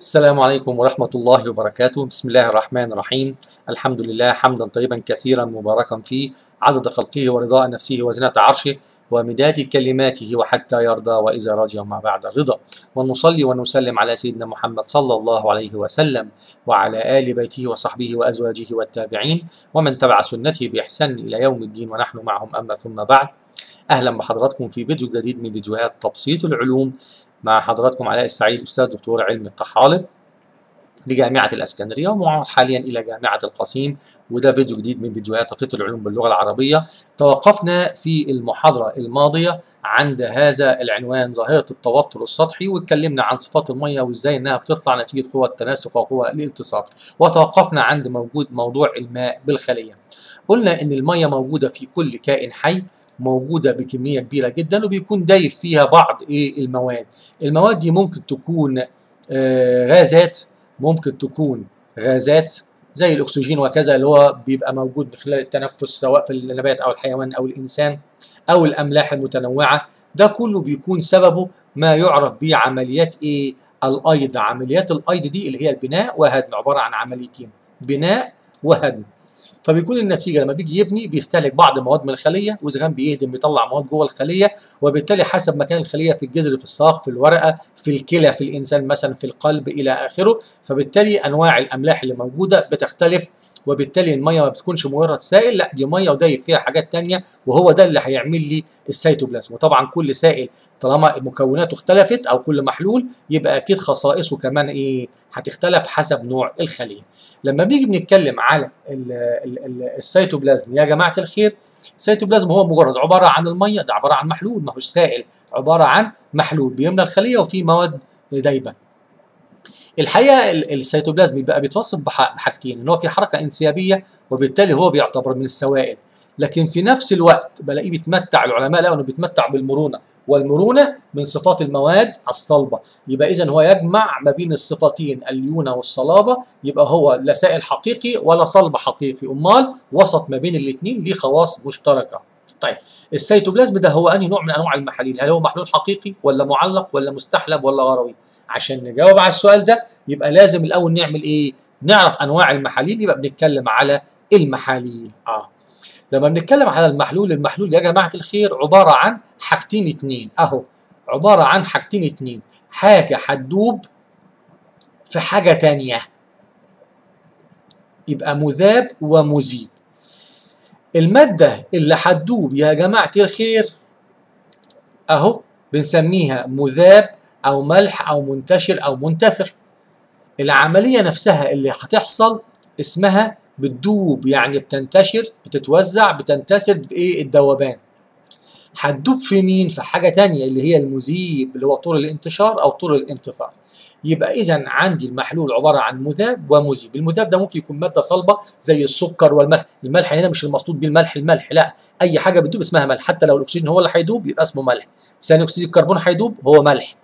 السلام عليكم ورحمة الله وبركاته بسم الله الرحمن الرحيم الحمد لله حمدا طيبا كثيرا مباركا فيه عدد خلقه ورضاء نفسه وزنة عرشه ومداد كلماته وحتى يرضى وإذا رضي ما بعد الرضا ونصلي ونسلم على سيدنا محمد صلى الله عليه وسلم وعلى آل بيته وصحبه وأزواجه والتابعين ومن تبع سنته بإحسان إلى يوم الدين ونحن معهم أما ثم بعد أهلا بحضراتكم في فيديو جديد من فيديوهات تبسيط العلوم مع حضراتكم علاء السعيد أستاذ دكتور علم الطحالب لجامعة الإسكندرية ومعار حاليا إلى جامعة القصيم وده فيديو جديد من فيديوهات تبسيط العلوم باللغة العربية توقفنا في المحاضرة الماضية عند هذا العنوان ظاهرة التوتر السطحي واتكلمنا عن صفات المية وازاي انها بتطلع نتيجة قوة التناسق وقوة الالتصاق وتوقفنا عند موجود موضوع الماء بالخلية قلنا ان المية موجودة في كل كائن حي موجوده بكميه كبيره جدا وبيكون دايب فيها بعض ايه المواد المواد دي ممكن تكون آه غازات ممكن تكون غازات زي الاكسجين وكذا اللي هو بيبقى موجود من خلال التنفس سواء في النبات او الحيوان او الانسان او الاملاح المتنوعه ده كله بيكون سببه ما يعرف بعمليات ايه الايض عمليات الايض دي اللي هي البناء وهدم عباره عن عمليتين بناء وهدم فبيكون النتيجه لما بيجي يبني بيستهلك بعض المواد من الخليه واذا كان بيهدم بيطلع مواد جوه الخليه وبالتالي حسب مكان الخليه في الجذر في الساق في الورقه في الكلى في الانسان مثلا في القلب الى اخره فبالتالي انواع الاملاح اللي موجوده بتختلف وبالتالي الميه ما بتكونش مجرد سائل لا دي ميه ودايب فيها حاجات تانية وهو ده اللي هيعمل لي السيتوبلازم وطبعا كل سائل طالما مكوناته اختلفت او كل محلول يبقى اكيد خصائصه كمان ايه هتختلف حسب نوع الخليه لما بنيجي بنتكلم على السيتوبلازم يا جماعه الخير السيتوبلازم هو مجرد عباره عن الميه ده عباره عن محلول ما هوش سائل عباره عن محلول بيملى الخليه وفيه مواد دايبه الحقيقه السيتوبلازم بيبقى بيتوصف بحاجتين ان هو في حركه انسيابيه وبالتالي هو بيعتبر من السوائل لكن في نفس الوقت بلاقيه بيتمتع العلماء لقوا انه بيتمتع بالمرونه والمرونه من صفات المواد الصلبه يبقى اذا هو يجمع ما بين الصفتين الليونه والصلابه يبقى هو لا سائل حقيقي ولا صلب حقيقي امال وسط ما بين الاثنين ليه خواص مشتركه طيب السيتوبلازم ده هو انهي نوع من انواع المحاليل هل هو محلول حقيقي ولا معلق ولا مستحلب ولا غروي عشان نجاوب على السؤال ده يبقى لازم الاول نعمل ايه نعرف انواع المحاليل يبقى بنتكلم على المحاليل اه لما بنتكلم على المحلول المحلول يا جماعه الخير عباره عن حاجتين اتنين اهو عباره عن حاجتين اتنين حاجه هتدوب في حاجه تانيه يبقى مذاب ومذيب المادة اللي هتدوب يا جماعة الخير أهو بنسميها مذاب أو ملح أو منتشر أو منتثر العملية نفسها اللي هتحصل اسمها بتدوب يعني بتنتشر بتتوزع بتنتثر بإيه الذوبان هتدوب في مين؟ في حاجة تانية اللي هي المذيب اللي هو طور الانتشار أو طور الانتثار يبقى اذا عندي المحلول عباره عن مذاب ومذيب المذاب ده ممكن يكون ماده صلبه زي السكر والملح الملح هنا مش المقصود بيه الملح الملح لا اي حاجه بتدوب اسمها ملح حتى لو الاكسجين هو اللي هيدوب يبقى اسمه ملح ثاني اكسيد الكربون هيدوب هو ملح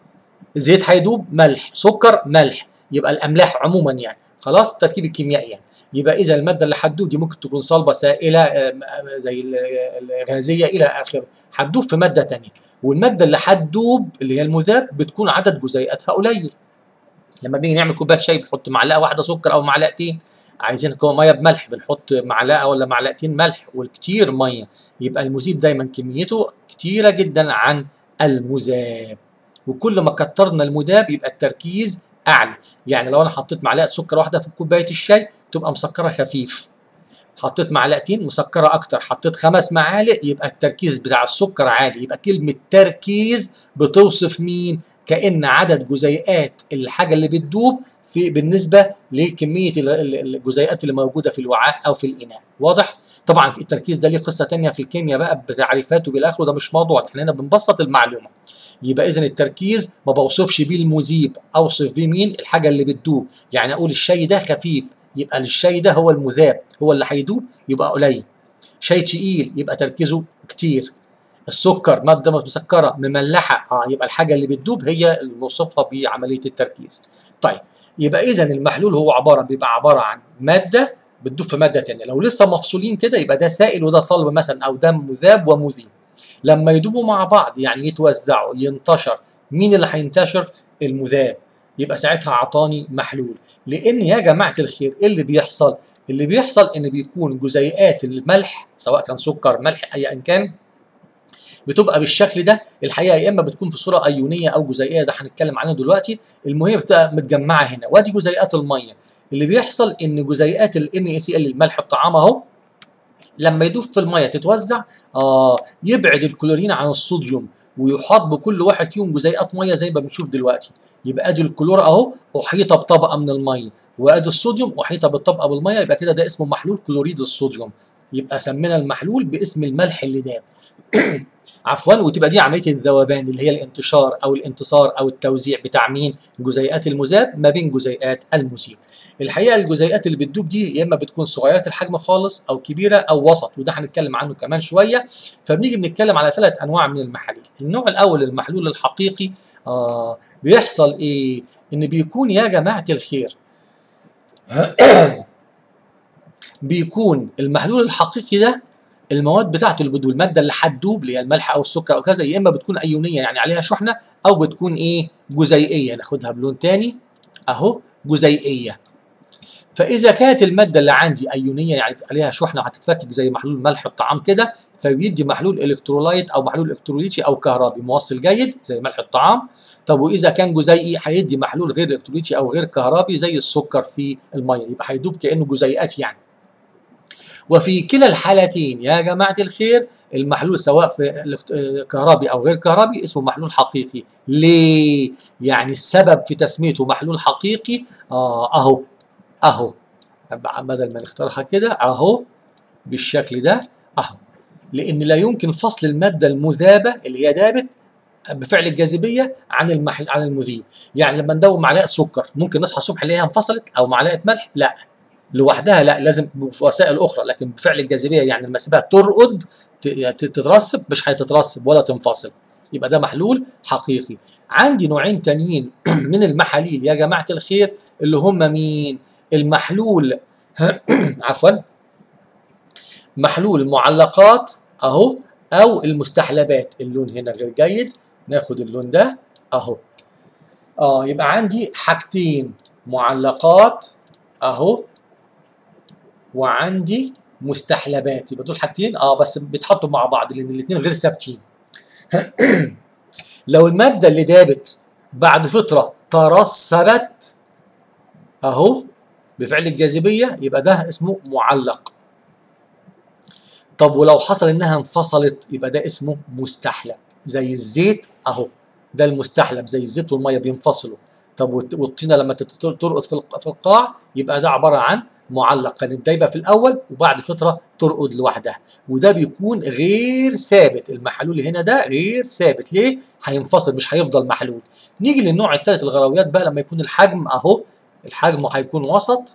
زيت هيدوب ملح سكر ملح يبقى الاملاح عموما يعني خلاص التركيب الكيميائي يعني يبقى اذا الماده اللي هتدوب دي ممكن تكون صلبه سائله زي الغازيه الى اخره هتدوب في ماده ثانيه والماده اللي هتدوب اللي هي المذاب بتكون عدد جزيئاتها قليل لما بنيجي نعمل كوبايه شاي بنحط معلقه واحده سكر او معلقتين عايزين ميه بملح بنحط معلقه ولا معلقتين ملح والكتير ميه يبقى المذيب دايما كميته كتيره جدا عن المذاب وكل ما كترنا المذاب يبقى التركيز اعلى يعني لو انا حطيت معلقه سكر واحده في كوبايه الشاي تبقى مسكره خفيف حطيت معلقتين مسكره اكتر حطيت خمس معالق يبقى التركيز بتاع السكر عالي يبقى كلمه تركيز بتوصف مين كان عدد جزيئات الحاجه اللي بتدوب في بالنسبه لكميه الجزيئات اللي موجوده في الوعاء او في الاناء واضح طبعا التركيز ده ليه قصه ثانيه في الكيمياء بقى بتعريفاته بالاخر وده مش موضوع احنا هنا بنبسط المعلومه يبقى اذا التركيز ما بوصفش بيه المذيب اوصف بيه مين الحاجه اللي بتدوب يعني اقول الشاي ده خفيف يبقى الشاي ده هو المذاب هو اللي هيدوب يبقى قليل شاي تقيل يبقى تركيزه كتير السكر ماده مسكره مملحه اه يبقى الحاجه اللي بتدوب هي اللي نوصفها بعمليه التركيز طيب يبقى اذا المحلول هو عباره بيبقى عباره عن ماده بتدوب في ماده ثانيه لو لسه مفصولين كده يبقى ده سائل وده صلب مثلا او ده مذاب ومذيب لما يدوبوا مع بعض يعني يتوزعوا ينتشر مين اللي هينتشر المذاب يبقى ساعتها اعطاني محلول لان يا جماعه الخير ايه اللي بيحصل اللي بيحصل ان بيكون جزيئات الملح سواء كان سكر ملح ايا كان بتبقى بالشكل ده الحقيقه يا اما بتكون في صوره ايونيه او جزيئيه ده هنتكلم عنه دلوقتي المهم بتبقى متجمعه هنا وادي جزيئات الميه اللي بيحصل ان جزيئات ال NaCl الملح الطعام اهو لما يدوب في الميه تتوزع اه يبعد الكلورين عن الصوديوم ويحاط بكل واحد فيهم جزيئات ميه زي ما بنشوف دلوقتي يبقى ادي الكلور اهو احيط بطبقه من الميه وادي الصوديوم احيط بالطبقه بالميه يبقى كده ده اسمه محلول كلوريد الصوديوم يبقى سمينا المحلول باسم الملح اللي داب عفوا وتبقى دي عمليه الذوبان اللي هي الانتشار او الانتصار او التوزيع بتاع مين جزيئات المذاب ما بين جزيئات المذيب الحقيقه الجزيئات اللي بتدوب دي يا اما بتكون صغيره الحجم خالص او كبيره او وسط وده هنتكلم عنه كمان شويه فبنيجي بنتكلم على ثلاث انواع من المحاليل النوع الاول المحلول الحقيقي آه بيحصل ايه ان بيكون يا جماعه الخير بيكون المحلول الحقيقي ده المواد بتاعته اللي بدو الماده اللي هتدوب اللي هي الملح او السكر او كذا يا اما بتكون ايونيه يعني عليها شحنه او بتكون ايه جزيئيه ناخدها بلون تاني اهو جزيئيه فاذا كانت الماده اللي عندي ايونيه يعني عليها شحنه وهتتفكك زي محلول ملح الطعام كده فبيدي محلول الكترولايت او محلول الكتروليتي او كهربي موصل جيد زي ملح الطعام طب واذا كان جزيئي هيدي محلول غير الكتروليتي او غير كهربي زي السكر في الميه يبقى هيدوب كانه جزيئات يعني وفي كلا الحالتين يا جماعة الخير المحلول سواء في كهربي أو غير كهربي اسمه محلول حقيقي ليه؟ يعني السبب في تسميته محلول حقيقي آه أهو أهو بدل ما نختارها كده أهو بالشكل ده أهو لأن لا يمكن فصل المادة المذابة اللي هي دابت بفعل الجاذبيه عن المحل عن المذيب يعني لما ندوب معلقه سكر ممكن نصحى الصبح نلاقيها انفصلت او معلقه ملح لا لوحدها لا لازم في وسائل اخرى لكن بفعل الجاذبيه يعني المسافه ترقد تترسب مش هتترسب ولا تنفصل يبقى ده محلول حقيقي عندي نوعين تانيين من المحاليل يا جماعه الخير اللي هم مين المحلول عفوا محلول معلقات اهو او المستحلبات اللون هنا غير جيد ناخد اللون ده اهو اه يبقى عندي حاجتين معلقات اهو وعندي مستحلبات يبقى دول حاجتين اه بس بيتحطوا مع بعض لان الاثنين غير ثابتين لو الماده اللي دابت بعد فتره ترسبت اهو بفعل الجاذبيه يبقى ده اسمه معلق طب ولو حصل انها انفصلت يبقى ده اسمه مستحلب زي الزيت اهو ده المستحلب زي الزيت والميه بينفصلوا طب والطينه لما ترقد في القاع يبقى ده عباره عن معلق كانت دايبه في الاول وبعد فتره ترقد لوحدها وده بيكون غير ثابت المحلول هنا ده غير ثابت ليه هينفصل مش هيفضل محلول نيجي للنوع الثالث الغرويات بقى لما يكون الحجم اهو الحجم هيكون وسط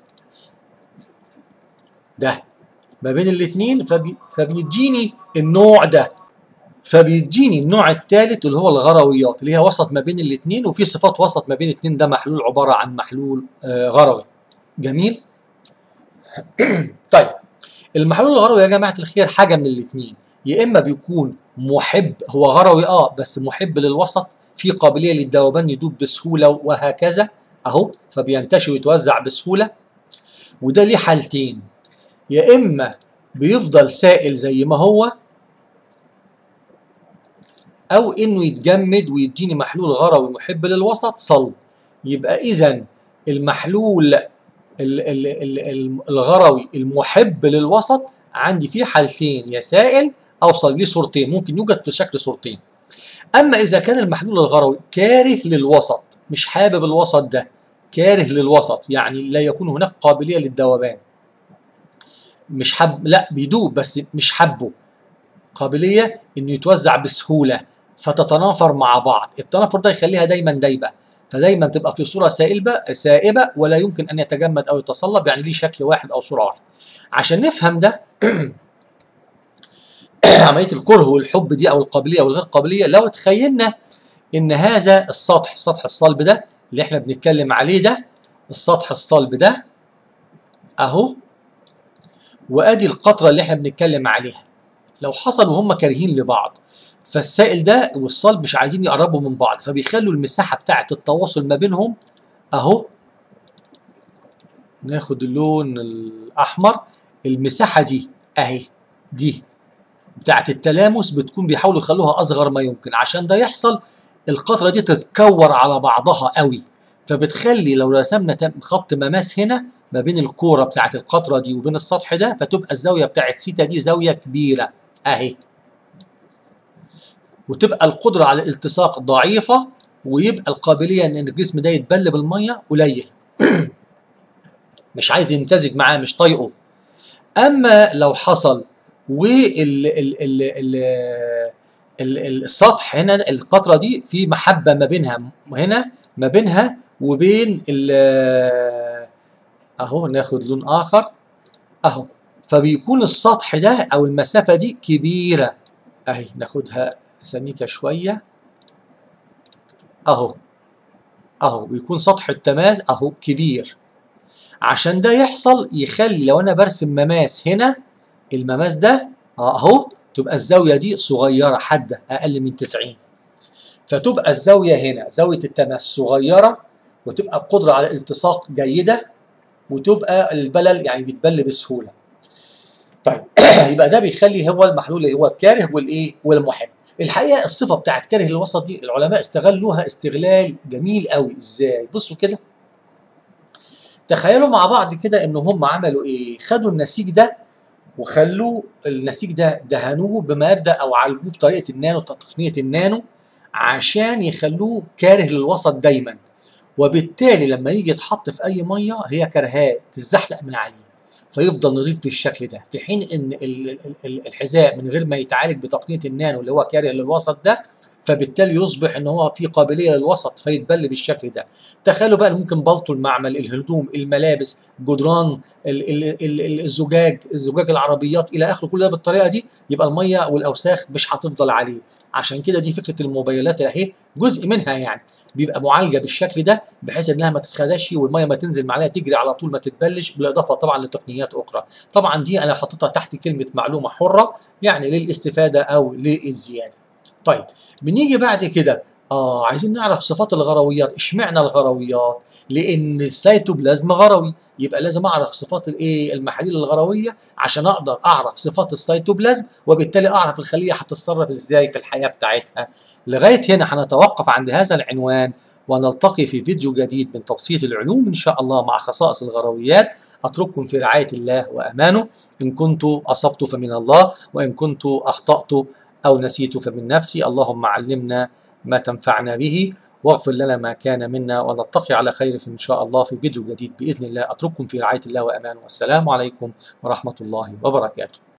ده ما بين الاثنين فبي فبيديني النوع ده فبيديني النوع الثالث اللي هو الغرويات اللي هي وسط ما بين الاثنين وفي صفات وسط ما بين الاثنين ده محلول عباره عن محلول آه غروي جميل طيب المحلول الغروي يا جماعه الخير حاجه من الاثنين يا اما بيكون محب هو غروي اه بس محب للوسط في قابليه للذوبان يدوب بسهوله وهكذا اهو فبينتشر ويتوزع بسهوله وده ليه حالتين يا اما بيفضل سائل زي ما هو او انه يتجمد ويديني محلول غروي محب للوسط صلب يبقى اذا المحلول الغروي المحب للوسط عندي فيه حالتين يا سائل او صلب ليه صورتين ممكن يوجد في شكل صورتين اما اذا كان المحلول الغروي كاره للوسط مش حابب الوسط ده كاره للوسط يعني لا يكون هناك قابليه للذوبان مش حب لا بيدوب بس مش حبه قابليه انه يتوزع بسهوله فتتنافر مع بعض التنافر ده يخليها دايما دايبه فدايما تبقى في صوره سائبه سائبه ولا يمكن ان يتجمد او يتصلب يعني ليه شكل واحد او صوره واحده عشان نفهم ده عمليه الكره والحب دي او القابليه او الغير قابليه لو تخيلنا ان هذا السطح السطح الصلب ده اللي احنا بنتكلم عليه ده السطح الصلب ده اهو وادي القطره اللي احنا بنتكلم عليها لو حصل وهم كارهين لبعض فالسائل ده والصلب مش عايزين يقربوا من بعض فبيخلوا المساحه بتاعه التواصل ما بينهم اهو ناخد اللون الاحمر المساحه دي اهي دي بتاعت التلامس بتكون بيحاولوا يخلوها اصغر ما يمكن عشان ده يحصل القطره دي تتكور على بعضها قوي فبتخلي لو رسمنا خط مماس هنا ما بين الكوره بتاعت القطره دي وبين السطح ده فتبقى الزاويه بتاعت سيتا دي زاويه كبيره اهي وتبقى القدره على الالتصاق ضعيفه ويبقى القابليه ان الجسم ده يتبل بالميه قليل مش عايز يمتزج معاه مش طايقه اما لو حصل وال ال ال ال السطح هنا القطره دي في محبه ما بينها هنا ما بينها وبين اهو ناخد لون اخر اهو فبيكون السطح ده او المسافه دي كبيره اهي ناخدها سميكه شويه اهو اهو بيكون سطح التماس اهو كبير عشان ده يحصل يخلي لو انا برسم مماس هنا المماس ده اهو تبقى الزاويه دي صغيره حاده اقل من 90 فتبقى الزاويه هنا زاويه التماس صغيره وتبقى القدره على الالتصاق جيده وتبقى البلل يعني بيتبل بسهوله. طيب يبقى ده بيخلي هو المحلول اللي هو الكاره والايه والمحب. الحقيقه الصفه بتاعت كاره الوسط دي العلماء استغلوها استغلال جميل قوي ازاي؟ بصوا كده تخيلوا مع بعض كده ان هم عملوا ايه؟ خدوا النسيج ده وخلوه النسيج ده دهنوه بماده او عالجوه بطريقه النانو تقنيه النانو عشان يخلوه كاره للوسط دايما وبالتالي لما يجي يتحط في اي ميه هي كرهاه تتزحلق من عليه فيفضل نظيف بالشكل ده في حين ان الحذاء من غير ما يتعالج بتقنيه النانو اللي هو كاره للوسط ده فبالتالي يصبح ان هو في قابليه للوسط فيتبل بالشكل ده تخيلوا بقى ممكن بلطو المعمل الهدوم الملابس جدران الزجاج الزجاج العربيات الى اخره كل ده بالطريقه دي يبقى الميه والاوساخ مش هتفضل عليه عشان كده دي فكره الموبايلات اهي جزء منها يعني بيبقى معالجه بالشكل ده بحيث انها ما تتخدش والميه ما تنزل معاها تجري على طول ما تتبلش بالاضافه طبعا لتقنيات اخرى طبعا دي انا حطيتها تحت كلمه معلومه حره يعني للاستفاده او للزياده طيب بنيجي بعد كده اه عايزين نعرف صفات الغرويات اشمعنى الغرويات لان السيتوبلازم غروي يبقى لازم اعرف صفات الايه المحاليل الغرويه عشان اقدر اعرف صفات السيتوبلازم وبالتالي اعرف الخليه هتتصرف ازاي في الحياه بتاعتها لغايه هنا هنتوقف عند هذا العنوان ونلتقي في فيديو جديد من تبسيط العلوم ان شاء الله مع خصائص الغرويات اترككم في رعايه الله وامانه ان كنت اصبت فمن الله وان كنت اخطات او نسيت فمن نفسي اللهم علمنا ما تنفعنا به واغفر لنا ما كان منا ونلتقي على خير إن شاء الله في فيديو جديد بإذن الله أترككم في رعاية الله وأمان والسلام عليكم ورحمة الله وبركاته